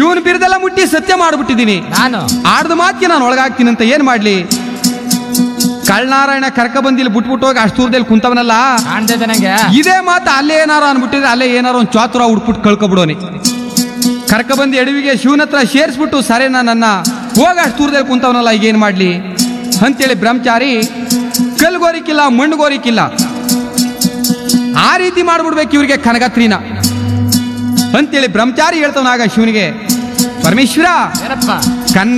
ಶಿವನ ಬಿರುದೆಲ್ಲ ಮುಟ್ಟಿ ಸತ್ಯ ಮಾಡ್ಬಿಟ್ಟಿದ್ದೀನಿ ನಾನು ಆಡ್ದ ಮಾತಿಗೆ ನಾನು ಒಳಗಾಗ್ತೀನಿ ಅಂತ ಏನ್ ಮಾಡ್ಲಿ ಕಳ್ನಾರಾಯಣ ಕರ್ಕ ಬಂದಿಲ್ಲಿ ಬಿಟ್ಬಿಟ್ಟು ಹೋಗಿ ಅಷ್ಟು ದೂರದಲ್ಲಿ ಕುಂತವನಲ್ಲ ಕಾಣ್ತೈತೆ ನಂಗೆ ಇದೇ ಮಾತು ಅಲ್ಲೇ ಏನಾರು ಅನ್ಬಿಟ್ಟಿದ್ರೆ ಅಲ್ಲೇ ಏನಾರು ಒಂದು ಚಾತುರ ಹುಡ್ಬಿಟ್ಟು ಕಳ್ಕೊಬಿಡೋನಿ ಕರ್ಕ ಬಂದು ಎಡವಿಗೆ ಶಿವನ ಹತ್ರ ಸೇರಿಸ್ಬಿಟ್ಟು ಸರೇನಾ ನನ್ನ ಹೋಗ ಅಷ್ಟು ದೂರದಲ್ಲಿ ಕುಂತವನಲ್ಲ ಈಗ ಏನ್ ಮಾಡ್ಲಿ ಅಂತೇಳಿ ಬ್ರಹ್ಮಚಾರಿ ಕಲ್ಗೋರಿಕಿಲ್ಲ ಮಣ್ಣುಗೋರಿಕಿಲ್ಲ ಆ ರೀತಿ ಮಾಡ್ಬಿಡ್ಬೇಕು ಇವ್ರಿಗೆ ಕನಗತ್ರಿನ ಅಂತೇಳಿ ಬ್ರಹ್ಮಚಾರಿ ಹೇಳ್ತವನಾಗ ಶಿವನಿಗೆ ಪರಮೇಶ್ವರ ಏನಪ್ಪ ಕನ್ನ